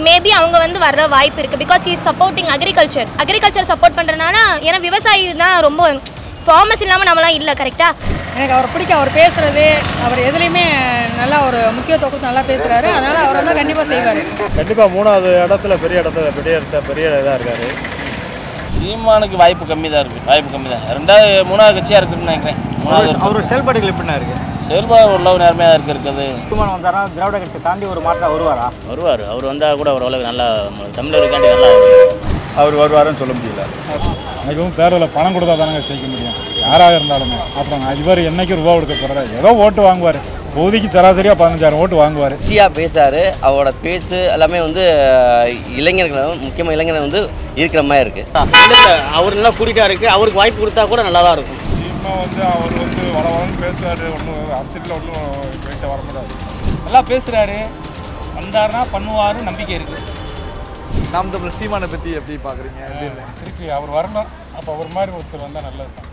Maybe அவங்க வந்து வர வாய்ப்பு இருக்குது because he's supporting agriculture agriculture support பண்ணுறனால ஏன்னா விவசாயி தான் ரொம்ப ஃபார்மஸ் இல்லாமல் நம்மளாம் இல்லை கரெக்டாக எனக்கு அவர் பிடிக்கும் அவர் பேசுறது அவர் எதுலேயுமே நல்லா ஒரு முக்கியத்துவம் கொடுத்து நல்லா பேசுறாரு அதனால அவர் வந்து கண்டிப்பாக செய்வார் கண்டிப்பாக மூணாவது இடத்துல பெரிய இடத்துல பெரிய இடத்த பெரிய இதாக இருக்காரு சீமானுக்கு வாய்ப்பு கம்மி தான் இருக்குது வாய்ப்பு கம்மி தான் ரெண்டாவது மூணாவது கட்சியாக இருக்குன்னு நினைக்கிறேன் மூணாவது இருக்கு. அவர் செயல்பாடுகள் எப்படிண்ணா இருக்கு செயல்பாடு ஓரளவு நேர்மையாக இருக்கு இருக்குது சீமான் வந்தாரா திராவிட கட்சி தாண்டி ஒரு மாற்றம் வருவாரா வருவார் அவர் வந்தால் கூட ஓரளவுக்கு நல்லா தமிழருக்காண்டி நல்லா அவர் வருவாருன்னு சொல்ல முடியல எனக்கும் தேர்தலில் பணம் கொடுத்தா தானங்க ஜெயிக்க முடியும் யாராக இருந்தாலுமே அப்புறம் இவர் என்னைக்கு ரூபா கொடுக்க போகிறாரு ஏதோ ஓட்டு வாங்குவார் இப்போதைக்கு சராசரியாக பதினஞ்சாயிரம் ஓட்டு வாங்குவார் ஈஸியாக பேசுகிறாரு அவரோட பேச்சு எல்லாமே வந்து அஹ், இளைஞர்கள் முக்கியமாக இளைஞர்கள் வந்து இருக்கிற மாதிரி இருக்குது அவர் நல்லா கூட்டிகிட்டா இருக்குது அவருக்கு வாய்ப்பு கொடுத்தா கூட நல்லா தான் இருக்கும் சும்மா வந்து அவர் வந்து வள வளன்னு பேசுவார் ஒன்றும் அரசியலில் ஒன்றும் போயிட்டு வர முடியாது நல்லா பேசுகிறாரு வந்தாருன்னா பண்ணுவாரு நம்பிக்கை இருக்குது நாம் தமிழ் சீமானை பற்றி எப்படி பார்க்குறீங்க திருப்பி அவர் வரணும் அப்போ அவர் மாதிரி ஒருத்தர் வந்தால் நல்லது தான்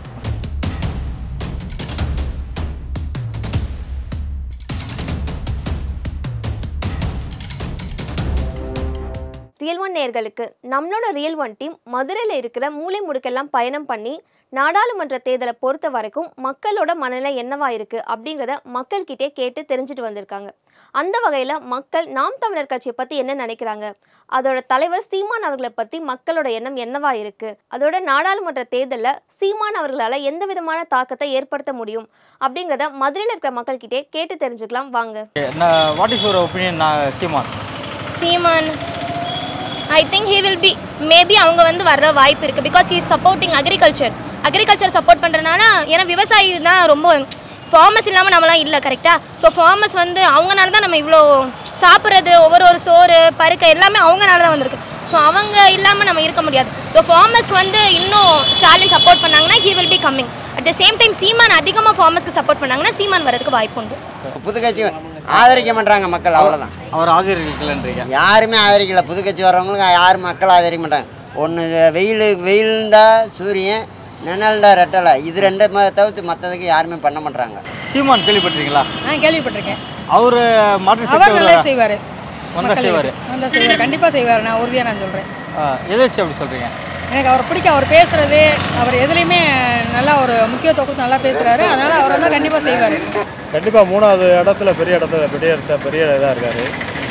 ரியல் ஒன் நேர்களுக்கு நம்மளோட ரியல் ஒன் டீம் மதுரையில் இருக்கிற மூலை முடுக்கெல்லாம் பயணம் பண்ணி நாடாளுமன்ற தேர்தலை பொறுத்த வரைக்கும் மக்களோட மனநிலை என்னவா இருக்கு அப்படிங்கிறத மக்கள்கிட்டே கேட்டு தெரிஞ்சுட்டு வந்திருக்காங்க அந்த வகையில் மக்கள் நாம் தமிழர் கட்சியை பற்றி என்ன நினைக்கிறாங்க அதோட தலைவர் சீமான் அவர்களை பற்றி மக்களோட எண்ணம் என்னவா இருக்கு அதோட நாடாளுமன்ற தேர்தலில் சீமான் அவர்களால் எந்த விதமான தாக்கத்தை ஏற்படுத்த முடியும் அப்படிங்கிறத மதுரையில் இருக்கிற மக்கள்கிட்டே கேட்டு தெரிஞ்சுக்கலாம் வாங்க என்ன what is your opinion Seeman Seeman I think he will be maybe அவங்க வந்து வர வாய்ப்பு இருக்குது because he's supporting agriculture agriculture support பண்ணுறனால ஏன்னா விவசாயி தான் ரொம்ப ஃபார்மஸ் இல்லாமல் நம்மளாம் இல்லை கரெக்டாக ஸோ ஃபார்மஸ் வந்து அவங்கனால தான் நம்ம இவ்வளோ சாப்பிட்றது ஒவ்வொரு ஒரு சோறு பருக்க எல்லாமே அவங்கனால தான் வந்திருக்கு ஸோ அவங்க இல்லாமல் நம்ம இருக்க முடியாது ஸோ ஃபார்மஸ்க்கு வந்து இன்னும் ஸ்டாலின் சப்போர்ட் பண்ணாங்கன்னா he will be coming at the same time Seeman அதிகமாக ஃபார்மஸ்க்கு சப்போர்ட் பண்ணாங்கன்னா சீமான் வரதுக்கு வாய்ப்பு உண்டு புது கட்சி ஆதரிக்க மாட்டாங்க மக்கள் அவ்வளோதான் அவர் ஆதரிக்கலன்றீங்க யாருமே ஆதரிக்கல புது கட்சி வர்றவங்களுக்கு யாரும் மக்கள் ஆதரிக்க மாட்டாங்க ஒன்று வெயில் வெயில்ண்டா சூரியன் நிழல்டா ரெட்டலை இது ரெண்டு ம- தவிர்த்து மற்றதுக்கு யாருமே பண்ண மாட்டாங்க சீமான் கேள்விப்பட்டிருக்கீங்களா நான் கேள்விப்பட்டிருக்கேன் அவர் மாற்று அவர் நல்லா சக்தி செய்வார் வந்தா செய்வாரு. வந்தா செய்வார் கண்டிப்பாக செய்வார் நான் உறுதியாக நான் சொல்கிறேன் எதை வச்சு அப்படி சொல்கிறீங்க எனக்கு அவர் பிடிக்கும் அவர் பேசுறது அவர் எதுலேயுமே நல்லா ஒரு முக்கியத்துவம் கொடுத்து நல்லா பேசுறாரு அதனால அவர் வந்து கண்டிப்பாக செய்வார் கண்டிப்பாக மூணாவது இடத்துல பெரிய இடத்துல பெரிய இடத்த பெரிய இதாக இருக்காரு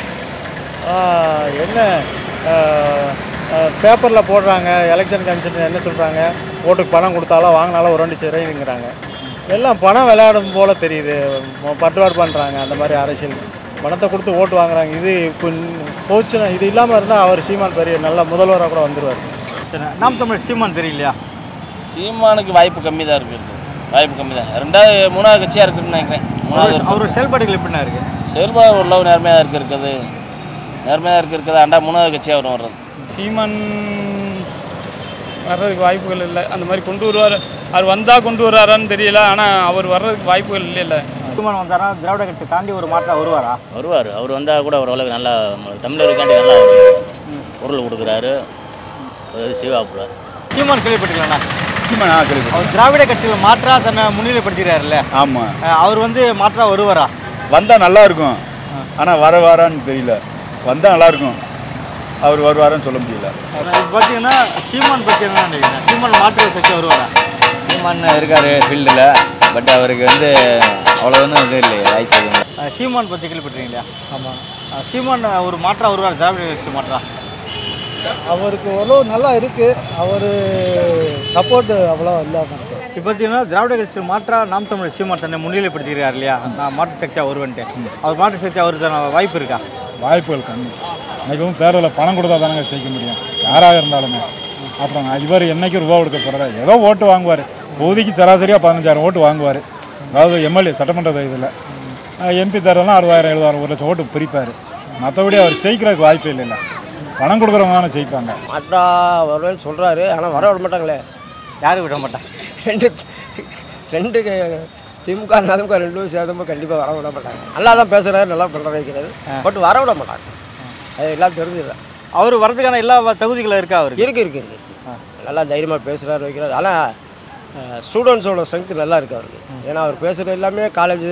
ஆஹ் என்ன பேப்பரில் போடுறாங்க எலெக்ஷன் கமிஷன் என்ன சொல்கிறாங்க ஓட்டுக்கு பணம் கொடுத்தாலும் வாங்கினாலும் ஒரு ரெண்டு சிறைங்கிறாங்க எல்லாம் பணம் விளையாடும் போல் தெரியுது ம- பட்டுவாடு பண்ணுறாங்க அந்த மாதிரி அரசியல் பணத்தை கொடுத்து ஓட்டு வாங்குறாங்க இது இப்போ போச்சுன்னா இது இல்லாமல் இருந்தால் அவர் சீமான் பெரிய நல்ல முதல்வராக கூட வந்துடுவார் சரி நாம் தமிழ் சீமான் தெரியலையா சீமானுக்கு வாய்ப்பு கம்மி தான் இருக்குது வாய்ப்பு கம்மி தான் ரெண்டாவது மூணாவது கட்சியாக இருக்குன்னு நினைக்கிறேன் மூணாவது இருக்கு. அவர் செயல்பாடுகள் எப்படிண்ணா இருக்கு செயல்பாடு ஓரளவு நேர்மையாக இருக்கு இருக்குது நேர்மையாக இருக்கு இருக்குது அண்டா மூணாவது கட்சியாக வரும் வர்றது சீமான் வர்றதுக்கு வாய்ப்புகள் இல்லை அந்த மாதிரி கொண்டு வருவார் அவர் வந்தால் கொண்டு வர்றாரான்னு தெரியல ஆனால் அவர் வர்றதுக்கு வாய்ப்புகள் இல்லை சீமான் வந்தாரா திராவிட கட்சி தாண்டி ஒரு மாற்றம் வருவாரா வருவார் அவர் வந்தால் கூட ஓரளவுக்கு நல்லா தமிழருக்காண்டி நல்லா பொருள் கொடுக்குறாரு அது சிவாப்புல சீமான் கேள்விப்பட்டிருக்கீங்களா சீமான் கேள்வி அவர் திராவிட கட்சியில் மாற்றா தன்னை முன்னிலைப்படுத்திக்கிறாருல்ல ஆமாம் அஹ் அவர் வந்து மாற்றா வருவாரா வந்தால் நல்லா இருக்கும் ஆனால் வர வரான்னு தெரியல வந்தால் நல்லா இருக்கும் அவர் வருவாருன்னு சொல்ல முடியல இப்போ பார்த்தீங்கன்னா சீமான் பற்றி என்ன நினைக்கிறேன் சீமான் மாற்று கட்சி வருவாரா சீமான் இருக்கார் ஃபீல்டில் பட் அவருக்கு வந்து அவ்வளோ ஒன்றும் இது இல்லை வயசு எதுவும் அஹ் சீமான் பற்றி கேள்விப்பட்டிருக்கீங்களா ஆமாம் சீமான் ஒரு மாற்றா வருவார் திராவிட கட்சி மாற்றா அவருக்கு அவ்வளோ நல்லா இருக்குது அவர் சப்போர்ட் அவ்வளோ இல்லாமல் இருக்கு இப்போ பார்த்தீங்கன்னா திராவிட கட்சியில் மாற்றா நாம் தமிழ் சீமான் தன்னை முன்னிலைப்படுத்திக்கிறார் இல்லையா நான் மாற்று சக்தியாக வருவேன்ட்டு அவர் மாற்று சக்தி அவருக்கு வாய்ப்பு இருக்கா வாய்ப்புகள் கம்மி எனக்கும் தேர்தலில் பணம் கொடுத்தா தானங்க ஜெயிக்க முடியும் யாராக இருந்தாலுமே அப்புறம் இவர் என்னைக்கு ரூபா கொடுக்க போகிறாரு ஏதோ ஓட்டு வாங்குவார் இப்போதைக்கு சராசரியாக பதினஞ்சாயிரம் ஓட்டு வாங்குவார் அதாவது எம்எல்ஏ சட்டமன்ற இதில் எம்பி தேர்தலாம் அறுபதாயிரம் எழுபதாயிரம் ஒரு லட்சம் ஓட்டு பிரிப்பார் மற்றபடி அவர் ஜெயிக்கிறதுக்கு வாய்ப்பே இல்லைல்ல பணம் கொடுக்குறவங்க தானே ஜெயிப்பாங்க மாற்றா வருவேன்னு சொல்கிறாரு ஆனால் வர விட மாட்டாங்களே யாரும் விட மாட்டாங்க ரெண்டு ரெண்டு க- திமுக அதிமுக ரெண்டும் சேர்ந்தப்போ கண்டிப்பாக வர விட மாட்டாங்க நல்லா தான் பேசுகிறாரு நல்லா பண்ணுற வைக்கிறாரு பட் வர விட மாட்டாங்க அது எல்லாம் தெரிஞ்சுதான் அவர் வரதுக்கான எல்லா தகுதிகளும் இருக்கா அவருக்கு இருக்கு இருக்கு இருக்கு நல்லா தைரியமாக பேசுகிறாரு வைக்கிறாரு ஆனால் ஸ்டூடெண்ட்ஸோட ஸ்ட்ரென்த் நல்லா இருக்கு அவருக்கு ஏன்னா அவர் பேசுகிறது எல்லாமே காலேஜு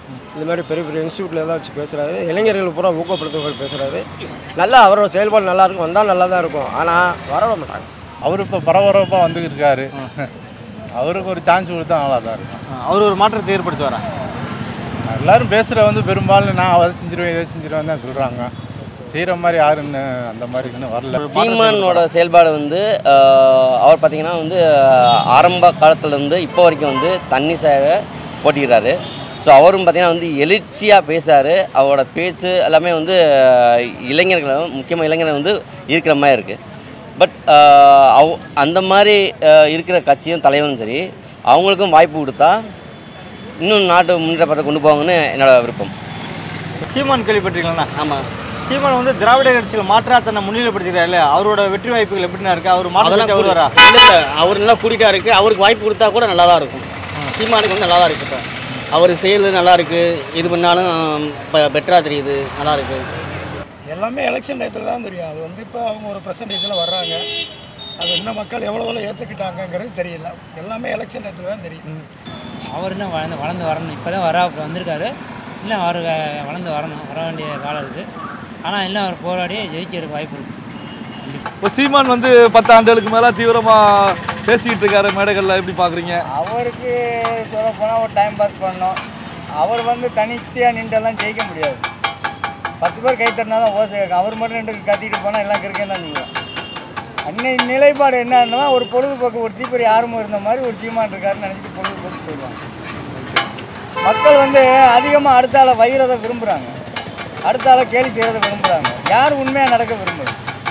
இந்த மாதிரி பெரிய பெரிய இன்ஸ்டியூட்டில் தான் வச்சு பேசுகிறாரு இளைஞர்கள் பூரா ஊக்கப்படுத்த பேசுகிறாரு நல்லா அவரோட செயல்பாடு நல்லா இருக்கும் வந்தால் நல்லா தான் இருக்கும் ஆனால் வரவிட மாட்டாங்க அவர் இப்போ பரபரப்பாக வந்துட்டு இருக்காரு அவருக்கு ஒரு சான்ஸ் கொடுத்தா நல்லா தான் இருக்கும் அவர் ஒரு மாற்றத்தை ஏற்படுத்துவாரா எல்லாரும் பேசுகிற வந்து பெரும்பாலும் நான் அதை செஞ்சிருவேன் இதை செஞ்சிருவேன் தான் சொல்கிறாங்க செய்கிற மாதிரி யாருன்னு அந்த மாதிரி இன்னும் வரல சீமானோட செயல்பாடு வந்து ஆஹ், அவர் பார்த்தீங்கன்னா வந்து ஆஹ், ஆரம்ப காலத்துலேருந்து இப்போ வரைக்கும் வந்து தண்ணி சேவை போட்டிக்கிறாரு ஸோ அவரும் பார்த்தீங்கன்னா வந்து எழுச்சியாக பேசுகிறாரு அவரோட பேச்சு எல்லாமே வந்து ஆஹ், இளைஞர்களை முக்கியமாக இளைஞர்கள் வந்து இருக்கிற மாதிரி இருக்குது பட் அவ் அந்த மாதிரி ஆஹ், இருக்கிற கட்சியும் தலைவரும் சரி அவங்களுக்கும் வாய்ப்பு கொடுத்தா இன்னும் நாட்டு முன்னேற்றப்பட்ட கொண்டு போவாங்கன்னு என்னோட விருப்பம் சீமான் கேள்விப்பட்டிருக்கீங்களா ஆமாம் சீமான் வந்து திராவிட கட்சியில் மாற்றா தன்னை முன்னிலைப்படுத்திக்கிறாரு அவரோட வெற்றி வாய்ப்புகள் எப்படிண்ணா இருக்கு அவர் மாற்ற அதெல்லாம் அவர் வரா கூடி- இல்ல இல்ல அவர் நல்லா கூட்டிட்டா இருக்கு அவருக்கு வாய்ப்பு கொடுத்தா கூட நல்லா தான் இருக்கும் சீமானுக்கு வந்து நல்லா தான் இருக்கு இப்போ அவர் செயல் நல்லா இருக்கு இது பண்ணாலும் பெட்டராக தெரியுது நல்லா இருக்கு எல்லாமே எலெக்ஷன் டயத்தில் தான் தெரியும் அது வந்து இப்போ அவங்க ஒரு பர்சன்டேஜில் வர்றாங்க அது இன்னும் மக்கள் எவ்வளோ எவ்வளோ ஏற்றுக்கிட்டாங்கங்கிறது தெரியல எல்லாமே எலெக்ஷன் டயத்தில் தான் தெரியும் அவர் இன்னும் வளர்ந்து வளர்ந்து வரணும் இப்போ தான் வர வந்திருக்காரு இன்னும் அவர் வளர்ந்து வரணும் வர வேண்டிய காலம் இருக்குது ஆனால் இன்னும் அவர் போராடி ஜெயிக்கிறதுக்கு வாய்ப்பு இருக்குது இப்போ சீமான் வந்து பத்து ஆண்டுகளுக்கு மேலே தீவிரமாக பேசிக்கிட்டு இருக்காரு மேடைகளில் எப்படி பார்க்குறீங்க அவருக்கு சொல்ல போனால் ஒரு டைம் பாஸ் பண்ணணும் அவர் வந்து தனிச்சையாக நின்றெல்லாம் ஜெயிக்க முடியாது பத்து பேர் கை தட்டினா தான் ஓசை கேட்கும் அவர் மட்டும் நின்று கத்திட்டு போனால் எல்லாம் கிறுக்கே தான் சொல்லுவேன் அன்னை நிலைப்பாடு என்னன்னா ஒரு பொழுதுபோக்கு ஒரு தீப்பொறி ஆரம்பம் இருந்த மாதிரி ஒரு சீமான் இருக்காருன்னு நினச்சிட்டு பொழுதுபோக்கு போயிடுவாங்க மக்கள் வந்து அதிகமாக அடுத்த ஆளை வயிறதை விரும்புகிறாங்க அடுத்த ஆளை கேலி செய்கிறத விரும்புகிறாங்க யார் உண்மையாக நடக்க விரும்புது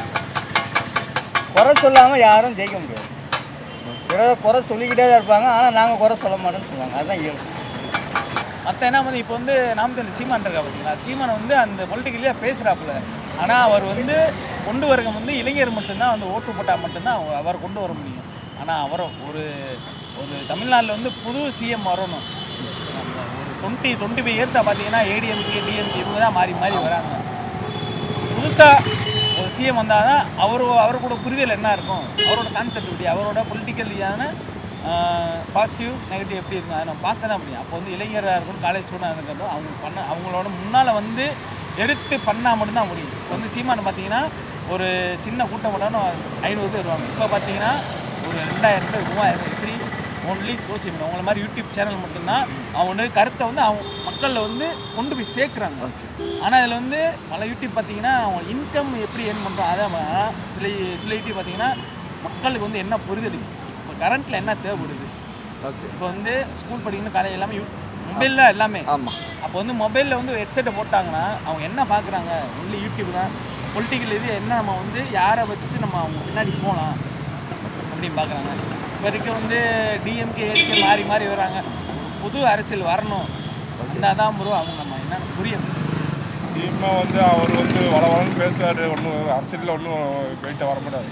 குறை சொல்லாமல் யாரும் ஜெயிக்க முடியாது பிறகு குறை சொல்லிக்கிட்டே தான் இருப்பாங்க ஆனால் நாங்கள் குறை சொல்ல மாட்டோம்னு சொல்லுவாங்க அதுதான் இயல்பு மற்ற என்ன வந்து இப்போ வந்து நாம் தெரிஞ்ச சீமான் இருக்கா பார்த்தீங்களா சீமான் வந்து அந்த பொலிட்டிக்கலியாக பேசுகிறாப்புல ஆனால் அவர் வந்து கொண்டு வரங்க வந்து இளைஞர் மட்டும்தான் வந்து ஓட்டு போட்டால் மட்டும்தான் அவர் அவர் கொண்டு வர முடியும் ஆனால் அவரை ஒரு ஒரு தமிழ்நாட்டில் வந்து புது சிஎம் வரணும் அந்த ஒரு டுவெண்ட்டி டுவெண்ட்டி ஃபைவ் இயர்ஸாக பார்த்தீங்கன்னா ஏடிஎம்கே டிஎம்கே இவங்க தான் மாறி மாறி வராங்க புதுசாக ஒரு சிஎம் வந்தால் தான் அவர் அவர் கூட புரிதல் என்ன இருக்கும் அவரோட கான்செப்ட் எப்படி அவரோட பொலிட்டிக்கலியான பாசிட்டிவ் நெகட்டிவ் எப்படி இருக்கும் அதை நம்ம பார்க்க தான் முடியும் அப்போ வந்து இளைஞராக இருக்கட்டும் காலேஜ் ஸ்டூடெண்டாக இருக்கட்டும் அவங்க பண்ண அவங்களோட முன்னால் வந்து எடுத்து பண்ணால் மட்டும்தான் முடியும் இப்போ வந்து சீமான் பார்த்தீங்கன்னா ஒரு சின்ன கூட்டம் போட்டாலும் ஐநூறு பேர் வருவாங்க இப்போ பார்த்தீங்கன்னா ஒரு ரெண்டாயிரம் பேர் மூவாயிரம் பேர் இப்படி ஒன்லி சோசியல் மீடியா அவங்கள மாதிரி யூடியூப் சேனல் மட்டும்தான் அவங்க வந்து கருத்தை வந்து அவங்க மக்களில் வந்து கொண்டு போய் சேர்க்குறாங்க ஆனால் இதில் வந்து பல யூடியூப் பார்த்தீங்கன்னா அவங்க இன்கம் எப்படி ஏர்ன் பண்ணுறோம் அதான் ஆனா சில சில யூடியூப் பார்த்தீங்கன்னா மக்களுக்கு வந்து என்ன புரிதல் இப்போ கரண்ட்டில் என்ன தேவைப்படுது இப்போ வந்து ஸ்கூல் படிக்கணும் காலேஜ் எல்லாமே யூ மொபைலில் எல்லாமே ஆமாம் அப்போ வந்து மொபைலில் வந்து ஹெட்செட்டை போட்டாங்கன்னா அவங்க என்ன பார்க்குறாங்க ஒன்லி யூடியூப் தான் பொலிட்டிக்கல் இது என்ன நம்ம வந்து யாரை வச்சு நம்ம அவங்க பின்னாடி போகலாம் அப்படின்னு பார்க்குறாங்க இப்போ இருக்க வந்து டிஎம்கே ஏடிகே மாறி மாறி வராங்க புது அரசியல் வரணும் வந்தால் தான் ப்ரோ அவங்க நம்ம என்னன்னு புரியும் சீமா வந்து அவர் வந்து வள வளன்னு பேசுவார் ஒன்றும் அரசியலில் ஒன்றும் வெயிட்டாக வர முடியாது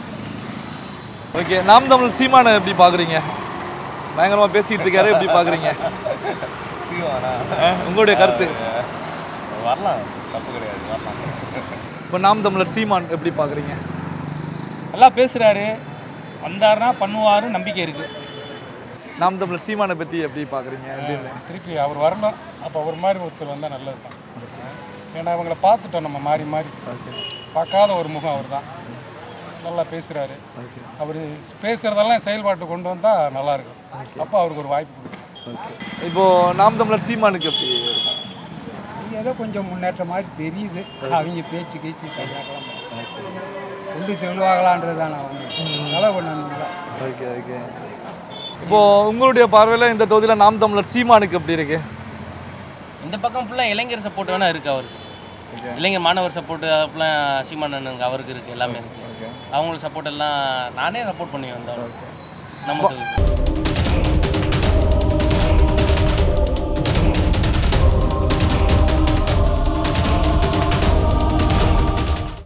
ஓகே நாம் தமிழ் சீமானை எப்படி பார்க்குறீங்க பயங்கரமாக பேசிக்கிட்டு இருக்காரு எப்படி பார்க்குறீங்க சீமானா உங்களுடைய கருத்து வரலாம் தப்பு கிடையாது வரலாம் இப்போ நாம் தமிழர் சீமான் எப்படி பார்க்குறீங்க நல்லா பேசுகிறாரு வந்தாருன்னா பண்ணுவாரு நம்பிக்கை இருக்குது நாம் தமிழர் சீமானை பற்றி எப்படி பார்க்குறீங்க அப்படின்னு திருப்பி அவர் வரணும் அப்போ அவர் மாதிரி ஒருத்தர் வந்தால் நல்லது தான் ஏன்னா அவங்கள பார்த்துட்டோம் நம்ம மாறி மாறி பார்க்காத ஒரு முகம் அவர் தான் நல்லா பேசுகிறாரு அவர் பேசுகிறதெல்லாம் செயல்பாட்டு கொண்டு வந்தால் நல்லாயிருக்கும் அப்போ அவருக்கு ஒரு வாய்ப்பு கொடுக்கும் இப்போ நாம் தமிழர் சீமானுக்கு எப்படி இருக்கும் ஏதோ கொஞ்சம் முன்னேற்றம் மாதிரி தெரியுது அவங்க பேச்சு கீச்சு கையாக்கலாம் கொண்டு செல்வாங்களான்றதான அவங்க நல்லா கொண்டாந்து ஓகே ஓகே இப்போ உங்களுடைய பார்வையில் இந்த தொகுதியில் நாம் தமிழர் சீமானுக்கு எப்படி இருக்கு இந்த பக்கம் ஃபுல்லாக இளைஞர் சப்போர்ட் வேணா இருக்குது அவருக்கு இளைஞர் மாணவர் சப்போர்ட் ஃபுல்லாக சீமானனுக்கு அவருக்கு இருக்குது எல்லாமே இருக்குது அவங்களுக்கு சப்போர்ட் எல்லாம் நானே சப்போர்ட் பண்ணி வந்தேன் நம்ம தொகுதி